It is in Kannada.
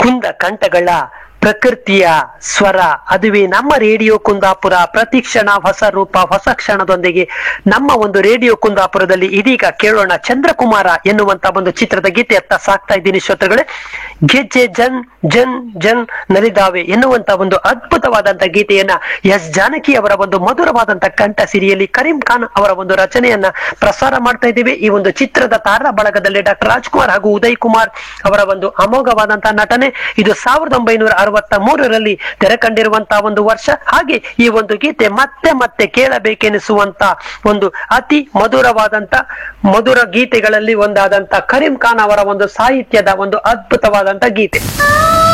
ಕುಂದ ಕಂಠಗಳ ಪ್ರಕೃತಿಯ ಸ್ವರ ಅದುವೇ ನಮ್ಮ ರೇಡಿಯೋ ಕುಂದಾಪುರ ಪ್ರತಿ ಕ್ಷಣ ಹೊಸ ರೂಪ ಹೊಸ ಕ್ಷಣದೊಂದಿಗೆ ನಮ್ಮ ಒಂದು ರೇಡಿಯೋ ಕುಂದಾಪುರದಲ್ಲಿ ಇದೀಗ ಕೇಳೋಣ ಚಂದ್ರಕುಮಾರ ಎನ್ನುವಂತ ಒಂದು ಚಿತ್ರದ ಗೀತೆಯತ್ತ ಸಾಕ್ತಾ ಇದ್ದೀನಿ ಶ್ರೋತೃಗಳೇ ಗೆಜ್ಜೆ ಜನ್ ಜನ್ ಜನ್ ನಲಿದಾವೆ ಎನ್ನುವಂತ ಒಂದು ಅದ್ಭುತವಾದಂತ ಗೀತೆಯನ್ನ ಎಸ್ ಜಾನಕಿ ಅವರ ಒಂದು ಮಧುರವಾದಂತ ಕಂಠ ಸಿರಿಯಲ್ಲಿ ಕರೀಂ ಖಾನ್ ಅವರ ಒಂದು ರಚನೆಯನ್ನ ಪ್ರಸಾರ ಮಾಡ್ತಾ ಇದ್ದೀವಿ ಈ ಒಂದು ಚಿತ್ರದ ತಾರ ಬಳಗದಲ್ಲಿ ಡಾಕ್ಟರ್ ರಾಜ್ಕುಮಾರ್ ಹಾಗೂ ಉದಯ್ ಕುಮಾರ್ ಅವರ ಒಂದು ಅಮೋಘವಾದಂತಹ ನಟನೆ ಇದು ಸಾವಿರದ ಒಂಬೈನೂರ ಅರವತ್ತ ಮೂರರಲ್ಲಿ ತೆರೆ ಕಂಡಿರುವಂತಹ ಒಂದು ವರ್ಷ ಹಾಗೆ ಈ ಒಂದು ಗೀತೆ ಮತ್ತೆ ಮತ್ತೆ ಕೇಳಬೇಕೆನಿಸುವಂತ ಒಂದು ಅತಿ ಮಧುರವಾದಂತ ಮಧುರ ಗೀತೆಗಳಲ್ಲಿ ಒಂದಾದಂತ ಕರೀಂ ಖಾನ್ ಅವರ ಒಂದು ಸಾಹಿತ್ಯದ ಒಂದು ಅದ್ಭುತವಾದಂತ ಗೀತೆ